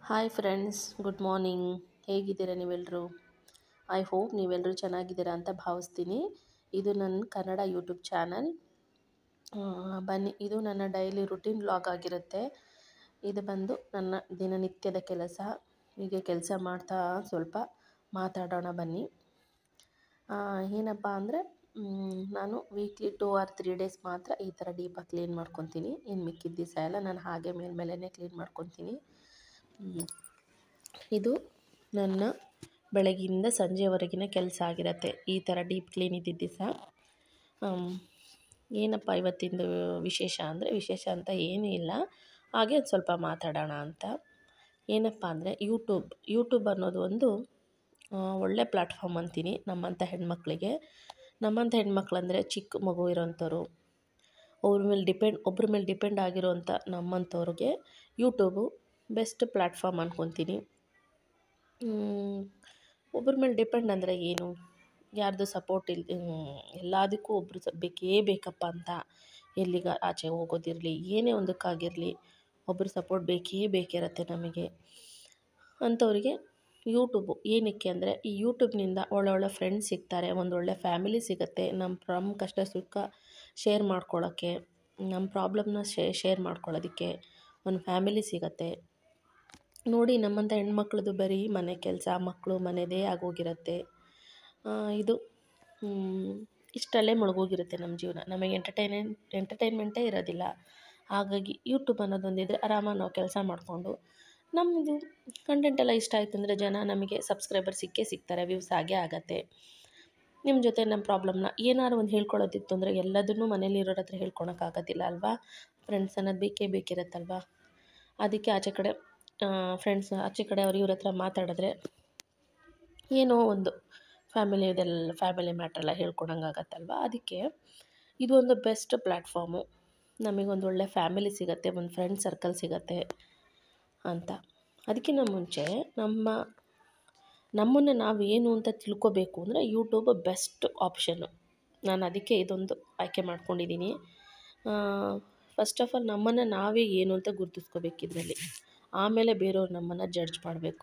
Hi friends good morning ಹೇಗಿದ್ದೀರಾ ನೀವೆಲ್ಲರೂ I hope ನೀವೆಲ್ಲರೂ ಚೆನ್ನಾಗಿದ್ದೀರಾ ಅಂತ ಭಾವಿಸ್ತೀನಿ ಇದು ನನ್ನ ಕನ್ನಡ ಯೂಟ್ಯೂಬ್ ಚಾನಲ್ ಬನ್ನಿ ಇದು ನನ್ನ ಡೈಲಿ ರುಟೀನ್ ವ್ಲಾಗ್ ಆಗಿರುತ್ತೆ ಇದು ಬಂದು ನನ್ನ ದಿನನಿತ್ಯದ ಕೆಲಸ ಹೀಗೆ ಕೆಲಸ ಮಾಡ್ತಾ ಸ್ವಲ್ಪ ಮಾತಾಡೋಣ ಬನ್ನಿ ಆ, ಏನಪ್ಪ ಅಂದರೆ ನಾನು weekly two or three days ಮಾತ್ರ ಈ ಥರ ಡೀಪಾಗಿ ಕ್ಲೀನ್ ಮಾಡ್ಕೊತೀನಿ ಇನ್ನು ಮಿಕ್ಕಿದ ದಿವಸ ಎಲ್ಲ ನಾನು ಹಾಗೆ ಮೇಲ್ಮೇಲೆ ಕ್ಲೀನ್ ಮಾಡ್ಕೊತೀನಿ ಹ್ಮ್. ಇದು ನನ್ನ ಬೆಳಗ್ಗಿಂದ ಸಂಜೆವರೆಗಿನ ಕೆಲಸ ಆಗಿರುತ್ತೆ ಈ ಥರ ಡೀಪ್ ಕ್ಲೀನ್ ಇದ್ದಿದ್ದ ದಿವಸ ಏನಪ್ಪ ಇವತ್ತಿಂದು ವಿಶೇಷ ಅಂದರೆ ವಿಶೇಷ ಅಂತ ಏನೂ ಇಲ್ಲ ಹಾಗೆ ಒಂದ್ ಸ್ವಲ್ಪ ಮಾತಾಡೋಣ ಅಂತ ಏನಪ್ಪ ಅಂದರೆ ಯೂಟ್ಯೂಬ್ ಯೂಟ್ಯೂಬ್ ಅನ್ನೋದು ಒಂದು ಆ, ಒಳ್ಳೆ ಪ್ಲ್ಯಾಟ್ಫಾರ್ಮ್ ಅಂತೀನಿ ನಮ್ಮಂಥ ಹೆಣ್ಮಕ್ಳಿಗೆ ನಮ್ಮಂಥ ಹೆಣ್ಮಕ್ಳಂದರೆ ಚಿಕ್ಕ ಮಗು ಇರೋಂಥವ್ರು ಅವ್ರ ಮೇಲೆ ಡಿಪೆಂಡ್ ಒಬ್ರ ಮೇಲೆ ಡಿಪೆಂಡ್ ಆಗಿರೋಂಥ ನಮ್ಮಂಥವ್ರಿಗೆ ಯೂಟ್ಯೂಬು ಬೆಸ್ಟ್ ಪ್ಲ್ಯಾಟ್ಫಾರ್ಮ್ ಅನ್ಕೊತೀನಿ ಒಬ್ರ ಮೇಲೆ ಡಿಪೆಂಡ್ ಅಂದರೆ ಏನು ಯಾರ್ದು ಸಪೋರ್ಟ್ ಇಲ್ ಎಲ್ಲದಕ್ಕೂ ಒಬ್ಬರು ಸ ಬೇಕೇ ಬೇಕಪ್ಪ ಅಂತ ಎಲ್ಲಿಗ ಆಚೆ ಹೋಗೋದಿರಲಿ ಏನೇ ಒಂದಕ್ಕಾಗಿರಲಿ ಒಬ್ಬರು ಸಪೋರ್ಟ್ ಬೇಕೇ ಬೇಕಿರುತ್ತೆ ನಮಗೆ ಅಂಥವ್ರಿಗೆ ಯೂಟ್ಯೂಬು ಏನಕ್ಕೆ ಅಂದರೆ ಈ ಯೂಟ್ಯೂಬ್ನಿಂದ ಒಳ್ಳೊಳ್ಳೆ ಫ್ರೆಂಡ್ಸ್ ಸಿಗ್ತಾರೆ ಒಂದೊಳ್ಳೆ ಫ್ಯಾಮಿಲಿ ಸಿಗುತ್ತೆ ನಮ್ಮ ನಮ್ಮ ಕಷ್ಟ ಸುಖ ಶೇರ್ ಮಾಡ್ಕೊಳ್ಳೋಕ್ಕೆ ನಮ್ಮ ಪ್ರಾಬ್ಲಮ್ನ ಶೇರ್ ಮಾಡ್ಕೊಳ್ಳೋದಕ್ಕೆ ಒಂದು ಫ್ಯಾಮಿಲಿ ಸಿಗತ್ತೆ ನೋಡಿ ನಮ್ಮಂಥ ಹೆಣ್ಮಕ್ಳದ್ದು ಬರೀ ಮನೆ ಕೆಲಸ ಮಕ್ಕಳು ಮನೆದೇ ಆಗೋಗಿರುತ್ತೆ ಆ, ಇದು ಮ್, ಇಷ್ಟರಲ್ಲೇ ಮುಳುಗೋಗಿರುತ್ತೆ ನಮ್ಮ ಜೀವನ ನಮಗೆ ಎಂಟರ್ಟೈನ್ಮೆಂಟ್ ಎಂಟರ್ಟೈನ್ಮೆಂಟೇ ಇರೋದಿಲ್ಲ ಹಾಗಾಗಿ ಯೂಟ್ಯೂಬ್ ಅನ್ನೋದೊಂದಿದ್ರೆ ಆರಾಮಾಗಿ ನಾವು ಕೆಲಸ ಮಾಡಿಕೊಂಡು ನಮ್ಮದು ಕಂಟೆಂಟ್ ಎಲ್ಲ ಇಷ್ಟ ಆಯ್ತು ಅಂದರೆ ಜನ ನಮಗೆ ಸಬ್ಸ್ಕ್ರೈಬರ್ ಸಿಕ್ಕೇ ಸಿಗ್ತಾರೆ ವ್ಯೂಸ್ ಆಗೇ ಆಗತ್ತೆ ನಿಮ್ಮ ಜೊತೆ ನಮ್ಮ ಪ್ರಾಬ್ಲಮ್ನ ಏನಾದ್ರು ಒಂದು ಹೇಳ್ಕೊಳ್ಳೋದಿತ್ತು ಅಂದರೆ ಎಲ್ಲದನ್ನೂ ಮನೇಲಿರೋರ ಹತ್ರ ಹೇಳ್ಕೊಳಕ್ಕಾಗೋದಿಲ್ಲ ಅಲ್ವಾ ಫ್ರೆಂಡ್ಸ್ ಅನ್ನೋದು ಬೇಕೇ ಬೇಕಿರುತ್ತಲ್ವಾ ಅದಕ್ಕೆ ಆಚೆ ಕಡೆ ಫ್ರೆಂಡ್ಸ್ ಆಚೆ ಕಡೆ ಅವ್ರು ಇವ್ರ ಹತ್ರ ಮಾತಾಡಿದ್ರೆ ಏನೋ ಒಂದು ಫ್ಯಾಮಿಲಿ ಇದೆಲ್ಲ ಫ್ಯಾಮಿಲಿ ಮ್ಯಾಟ್ರೆಲ್ಲ ಹೇಳ್ಕೊಳಂಗೆ ಆಗತ್ತಲ್ವ ಅದಕ್ಕೆ ಇದು ಒಂದು ಬೆಸ್ಟ್ ಪ್ಲ್ಯಾಟ್ಫಾರ್ಮು ನಮಗೊಂದು ಒಳ್ಳೆ ಫ್ಯಾಮಿಲಿ ಸಿಗತ್ತೆ ಒಂದು ಫ್ರೆಂಡ್ ಸರ್ಕಲ್ ಸಿಗತ್ತೆ ಅಂತ ಅದಕ್ಕಿಂತ ಮುಂಚೆ ನಮ್ಮ ನಮ್ಮನ್ನು ನಾವು ಏನು ಅಂತ ತಿಳ್ಕೊಬೇಕು ಅಂದರೆ ಯೂಟ್ಯೂಬ್ ಬೆಸ್ಟ್ ಆಪ್ಷನ್ನು ನಾನು ಅದಕ್ಕೆ ಇದೊಂದು ಆಯ್ಕೆ ಮಾಡ್ಕೊಂಡಿದ್ದೀನಿ ಫಸ್ಟ್ ಆಫ್ ಆಲ್ ನಮ್ಮನ್ನು ನಾವೇ ಏನು ಅಂತ ಗುರುತಿಸ್ಕೋಬೇಕು ಇದರಲ್ಲಿ ಆಮೇಲೆ ಬೇರೆಯವ್ರು ನಮ್ಮನ್ನು ಜಡ್ಜ್ ಮಾಡಬೇಕು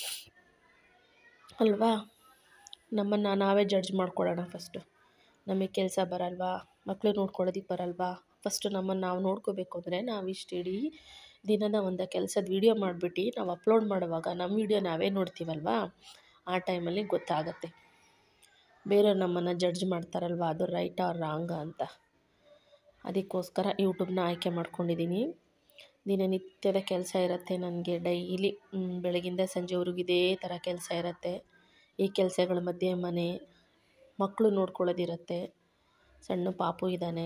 ಅಲ್ವಾ ನಮ್ಮನ್ನು ನಾವೇ ಜಡ್ಜ್ ಮಾಡ್ಕೊಳ್ಳೋಣ ಫಸ್ಟು ನಮಗೆ ಕೆಲಸ ಬರಲ್ವಾ ಮಕ್ಕಳು ನೋಡ್ಕೊಳ್ಳೋದಕ್ಕೆ ಬರಲ್ವಾ ಫಸ್ಟು ನಮ್ಮನ್ನು ನಾವು ನೋಡ್ಕೋಬೇಕು ಅಂದರೆ ನಾವು ಇಷ್ಟು ಇಡೀ ದಿನದ ಒಂದು ಕೆಲಸದ ವೀಡಿಯೋ ಮಾಡಿಬಿಟ್ಟು ನಾವು ಅಪ್ಲೋಡ್ ಮಾಡುವಾಗ ನಮ್ಮ ವೀಡಿಯೋ ನಾವೇ ನೋಡ್ತೀವಲ್ವಾ ಆ ಟೈಮಲ್ಲಿ ಗೊತ್ತಾಗತ್ತೆ ಬೇರೆಯವ್ರು ನಮ್ಮನ್ನು ಜಡ್ಜ್ ಮಾಡ್ತಾರಲ್ವ ಅದು ರೈಟಾ ರಾಂಗ ಅಂತ ಅದಕ್ಕೋಸ್ಕರ ಯೂಟ್ಯೂಬ್ನ ಆಯ್ಕೆ ಮಾಡ್ಕೊಂಡಿದ್ದೀನಿ ದಿನನಿತ್ಯದ ಕೆಲಸ ಇರುತ್ತೆ ನನಗೆ ಡೈಲಿ ಬೆಳಗಿಂದ ಸಂಜೆವರೆಗೂ ಇದೇ ಥರ ಕೆಲಸ ಇರುತ್ತೆ ಈ ಕೆಲಸಗಳ ಮಧ್ಯೆ ಮನೆ ಮಕ್ಕಳು ನೋಡ್ಕೊಳ್ಳೋದಿರುತ್ತೆ ಸಣ್ಣ ಪಾಪು ಇದ್ದಾನೆ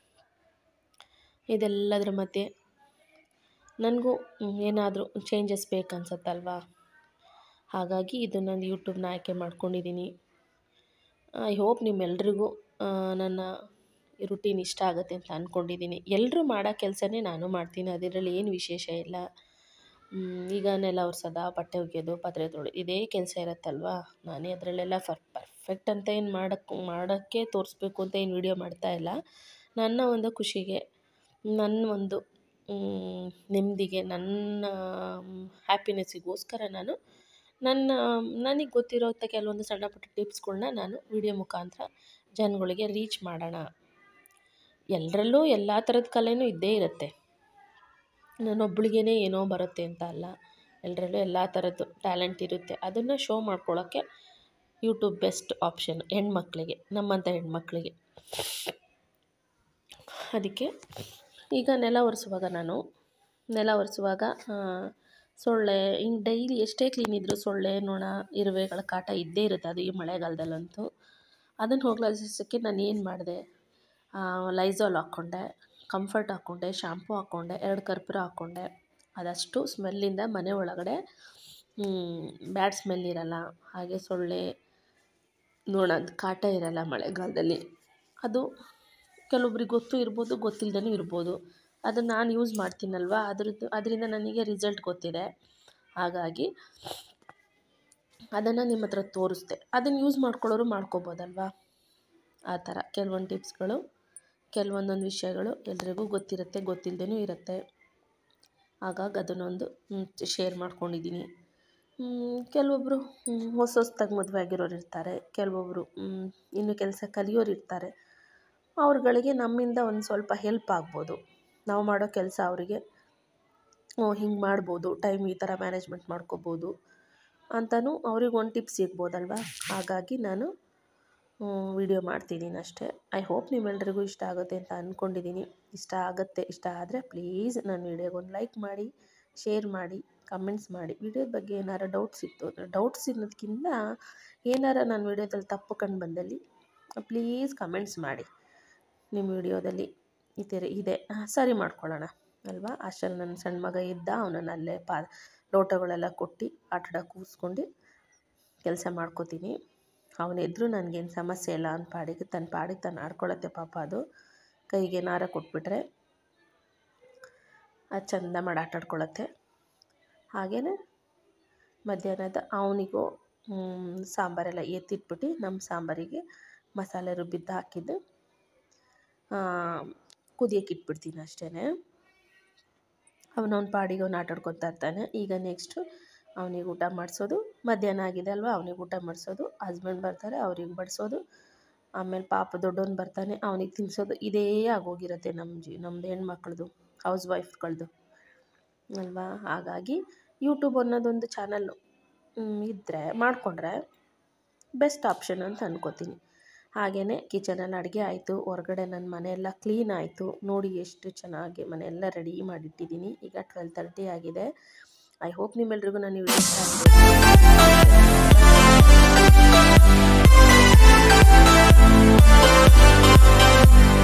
ಇದೆಲ್ಲದರ ಮಧ್ಯೆ ನನಗೂ ಏನಾದರೂ ಚೇಂಜಸ್ ಬೇಕನ್ಸತ್ತಲ್ವಾ ಹಾಗಾಗಿ ಇದು ನಾನು ಯೂಟ್ಯೂಬ್ನ ಆಯ್ಕೆ ಮಾಡ್ಕೊಂಡಿದ್ದೀನಿ ಐ ಹೋಪ್ ನಿಮ್ಮೆಲ್ರಿಗೂ ಆ, ನನ್ನ ರುಟೀನ್ ಇಷ್ಟ ಆಗುತ್ತೆ ಅಂತ ಅಂದ್ಕೊಂಡಿದ್ದೀನಿ ಎಲ್ಲರೂ ಮಾಡೋ ಕೆಲಸನೇ ನಾನು ಮಾಡ್ತೀನಿ ಅದರಲ್ಲಿ ಏನು ವಿಶೇಷ ಇಲ್ಲ ಮ್, ಈಗ ನೆಲ ಒರೆಸೋದ ಬಟ್ಟೆ ಒಗೆಯೋದು ಪಾತ್ರೆ ತೊಳೆ ಇದೇ ಕೆಲಸ ಇರುತ್ತಲ್ವಾ ನಾನೇ ಅದರಲ್ಲೆಲ್ಲ ಫರ್ ಪರ್ಫೆಕ್ಟ್ ಅಂತ ಏನು ಮಾಡೋಕ್ಕೆ ಮಾಡೋಕ್ಕೆ ತೋರಿಸ್ಬೇಕು ಅಂತ ಏನು ವೀಡಿಯೋ ಮಾಡ್ತಾ ಇಲ್ಲ ನನ್ನ ಒಂದು ಖುಷಿಗೆ ನನ್ನ ಒಂದು ಮ್, ನೆಮ್ಮದಿಗೆ ನನ್ನ ಹ್ಯಾಪಿನೆಸ್ಸಿಗೋಸ್ಕರ ನಾನು ನನ್ನ ನನಗೆ ಗೊತ್ತಿರೋಂಥ ಕೆಲವೊಂದು ಸಣ್ಣ ಪುಟ್ಟ ಟಿಪ್ಸ್ಗಳ್ನ ನಾನು ವಿಡಿಯೋ ಮುಖಾಂತರ ಜನಗಳಿಗೆ ರೀಚ್ ಮಾಡೋಣ ಎಲ್ಲರಲ್ಲೂ ಎಲ್ಲ ಥರದ ಕಲೆನೂ ಇದ್ದೇ ಇರುತ್ತೆ ನಾನೊಬ್ಳಿಗೇ ಏನೋ ಬರುತ್ತೆ ಅಂತ ಅಲ್ಲ ಎಲ್ಲರಲ್ಲೂ ಎಲ್ಲ ಥರದ್ದು ಟ್ಯಾಲೆಂಟ್ ಇರುತ್ತೆ ಅದನ್ನು ಶೋ ಮಾಡ್ಕೊಳ್ಳೋಕ್ಕೆ ಯೂಟ್ಯೂಬ್ ಬೆಸ್ಟ್ ಆಪ್ಷನ್ ಹೆಣ್ಮಕ್ಳಿಗೆ ನಮ್ಮಂಥ ಹೆಣ್ಮಕ್ಳಿಗೆ ಅದಕ್ಕೆ ಈಗ ನೆಲ ಒರೆಸುವಾಗ ನಾನು ನೆಲ ಒರೆಸುವಾಗ ಆ, ಸೊಳ್ಳೆ ಹಿಂಗೆ ಡೈಲಿ ಎಷ್ಟೇ ಕ್ಲೀನ್ ಇದ್ದರೂ ಸೊಳ್ಳೆ ನೊಣ ಇರುವೆಗಳ ಕಾಟ ಇದ್ದೇ ಇರುತ್ತೆ ಅದು ಈ ಮಳೆಗಾಲದಲ್ಲಂತೂ ಅದನ್ನು ಹೋಗ್ಲಾಡಿಸೋಕ್ಕೆ ನಾನು ಏನು ಮಾಡಿದೆ ಲೈಝಾಲ್ ಹಾಕ್ಕೊಂಡೆ ಕಂಫರ್ಟ್ ಹಾಕ್ಕೊಂಡೆ ಶಾಂಪೂ ಹಾಕ್ಕೊಂಡೆ ಎರಡು ಕರ್ಪೂರ ಹಾಕ್ಕೊಂಡೆ ಅದಷ್ಟು ಸ್ಮೆಲ್ಲಿಂದ ಮನೆ ಒಳಗಡೆ ಬ್ಯಾಡ್ ಸ್ಮೆಲ್ ಇರಲ್ಲ ಹಾಗೆ ಸೊಳ್ಳೆ ನೋಡೋದು ಕಾಟ ಇರಲ್ಲ ಮಳೆಗಾಲದಲ್ಲಿ ಅದು ಕೆಲವೊಬ್ರಿಗೆ ಗೊತ್ತು ಇರ್ಬೋದು ಗೊತ್ತಿಲ್ಲದೇ ಇರ್ಬೋದು ಅದನ್ನು ನಾನು ಯೂಸ್ ಮಾಡ್ತೀನಲ್ವ ಅದ್ರದ್ದು ಅದರಿಂದ ನನಗೆ ರಿಸಲ್ಟ್ ಗೊತ್ತಿದೆ ಹಾಗಾಗಿ ಅದನ್ನು ನಿಮ್ಮ ಹತ್ರ ತೋರಿಸ್ದೆ ಅದನ್ನು ಯೂಸ್ ಮಾಡ್ಕೊಳ್ಳೋರು ಮಾಡ್ಕೋಬೋದಲ್ವಾ ಆ ಥರ ಕೆಲವೊಂದು ಟಿಪ್ಸ್ಗಳು ಕೆಲವೊಂದೊಂದು ವಿಷಯಗಳು ಎಲ್ರಿಗೂ ಗೊತ್ತಿರುತ್ತೆ ಗೊತ್ತಿಲ್ಲದೇನೂ ಇರುತ್ತೆ ಹಾಗಾಗಿ ಅದನ್ನೊಂದು ಶೇರ್ ಮಾಡ್ಕೊಂಡಿದ್ದೀನಿ ಕೆಲವೊಬ್ಬರು ಹೊಸ ಹೊಸ್ದಾಗಿ ಮದುವೆ ಆಗಿರೋರು ಇರ್ತಾರೆ ಕೆಲವೊಬ್ಬರು ಇನ್ನು ಕೆಲಸ ಕಲಿಯೋರು ಇರ್ತಾರೆ ಅವ್ರುಗಳಿಗೆ ನಮ್ಮಿಂದ ಒಂದು ಸ್ವಲ್ಪ ಹೆಲ್ಪ್ ಆಗ್ಬೋದು ನಾವು ಮಾಡೋ ಕೆಲಸ ಅವರಿಗೆ ಓ ಹಿಂಗೆ ಮಾಡ್ಬೋದು ಟೈಮ್ ಈ ಥರ ಮ್ಯಾನೇಜ್ಮೆಂಟ್ ಮಾಡ್ಕೋಬೋದು ಅಂತಲೂ ಅವ್ರಿಗೆ ಒಂದು ಟಿಪ್ಸ್ ಸಿಗ್ಬೋದಲ್ವ ಹಾಗಾಗಿ ನಾನು ವಿಡಿಯೋ ಮಾಡ್ತಿದ್ದೀನಿ ಅಷ್ಟೇ ಐ ಹೋಪ್ ನಿಮ್ಮೆಲ್ರಿಗೂ ಇಷ್ಟ ಆಗುತ್ತೆ ಅಂತ ಅಂದ್ಕೊಂಡಿದ್ದೀನಿ ಇಷ್ಟ ಆಗುತ್ತೆ ಇಷ್ಟ ಆದರೆ ಪ್ಲೀಸ್ ನನ್ನ ವಿಡಿಯೋಗೊಂದು ಲೈಕ್ ಮಾಡಿ ಶೇರ್ ಮಾಡಿ ಕಮೆಂಟ್ಸ್ ಮಾಡಿ ವಿಡಿಯೋದ ಬಗ್ಗೆ ಏನಾರು ಡೌಟ್ಸ್ ಇತ್ತು ಅಂದರೆ ಡೌಟ್ಸ್ ಇರೋದಕ್ಕಿಂತ ಏನಾರ ನನ್ನ ವಿಡಿಯೋದಲ್ಲಿ ತಪ್ಪು ಕಂಡು ಬಂದಲ್ಲಿ ಪ್ಲೀಸ್ ಕಮೆಂಟ್ಸ್ ಮಾಡಿ ನಿಮ್ಮ ವಿಡಿಯೋದಲ್ಲಿ ಈ ಥರ ಇದೆ ಸರಿ ಮಾಡ್ಕೊಳ್ಳೋಣ ಅಲ್ವಾ ಅಷ್ಟರಲ್ಲಿ ನನ್ನ ಸಣ್ಣ ಮಗ ಇದ್ದ ಅವನನ್ನು ಅಲ್ಲೇ ಪಾ ಲೋಟಗಳೆಲ್ಲ ಕೊಟ್ಟು ಆಟಾಡ ಕೂರಿಸ್ಕೊಂಡು ಕೆಲಸ ಮಾಡ್ಕೋತೀನಿ ಅವನಿದ್ರೂ ನನಗೇನು ಸಮಸ್ಯೆ ಇಲ್ಲ ಅವ್ನ ಪಾಡಿಗೆ ತನ್ನ ಪಾಡಿಗೆ ತಾನು ಆಡ್ಕೊಳತ್ತೆ ಪಾಪ ಅದು ಕೈಗೆ ನಾರ ಕೊಟ್ಬಿಟ್ರೆ ಅದು ಚಂದ ಮಾಡಿ ಆಟಾಡ್ಕೊಳತ್ತೆ ಹಾಗೆಯೇ ಮಧ್ಯಾಹ್ನದ ಅವನಿಗೂ ಸಾಂಬಾರೆಲ್ಲ ಎತ್ತಿಟ್ಬಿಟ್ಟು ನಮ್ಮ ಸಾಂಬಾರಿಗೆ ಮಸಾಲೆ ರುಬ್ಬಿದ್ದು ಹಾಕಿದ್ದು ಕುದಿಯೋಕೆ ಇಟ್ಬಿಡ್ತೀನಿ ಅಷ್ಟೇ ಅವನವ್ನ ಪಾಡಿಗೆ ಅವ್ನು ಆಟಾಡ್ಕೊತಾ ಇರ್ತಾನೆ ಈಗ ನೆಕ್ಸ್ಟು ಅವನಿಗೆ ಊಟ ಮಾಡಿಸೋದು ಮಧ್ಯಾಹ್ನ ಆಗಿದೆ ಅಲ್ವಾ ಅವನಿಗೆ ಊಟ ಮಾಡಿಸೋದು ಹಸ್ಬೆಂಡ್ ಬರ್ತಾರೆ ಅವ್ರಿಗೆ ಬಡಿಸೋದು ಆಮೇಲೆ ಪಾಪ ದೊಡ್ಡವನು ಬರ್ತಾನೆ ಅವನಿಗೆ ತಿನ್ನಿಸೋದು ಇದೇ ಆಗೋಗಿರುತ್ತೆ ನಮ್ಮ ಜಿ ನಮ್ಮದು ಹೆಣ್ಮಕ್ಳದು ಹೌಸ್ ವೈಫ್ಗಳದ್ದು ಅಲ್ವಾ ಹಾಗಾಗಿ ಯೂಟ್ಯೂಬ್ ಅನ್ನೋದೊಂದು ಚಾನಲ್ಲು ಇದ್ದರೆ ಮಾಡಿಕೊಂಡ್ರೆ ಬೆಸ್ಟ್ ಆಪ್ಷನ್ ಅಂತ ಅನ್ಕೋತೀನಿ ಹಾಗೆಯೇ ಕಿಚನಲ್ಲಿ ಅಡುಗೆ ಆಯಿತು ಹೊರಗಡೆ ನನ್ನ ಮನೆಯೆಲ್ಲ ಕ್ಲೀನ್ ಆಯಿತು ನೋಡಿ ಎಷ್ಟು ಚೆನ್ನಾಗಿ ಮನೆಯೆಲ್ಲ ರೆಡಿ ಮಾಡಿಟ್ಟಿದ್ದೀನಿ ಈಗ ಟ್ವೆಲ್ ತರ್ಟಿ ಆಗಿದೆ ಐ ಹೋಪ್ ನಿಮ್ಮೆಲ್ರಿಗೂ ನಾನು ವಿಡಿಯೋ ಇಷ್ಟ ಆಗಿದೆ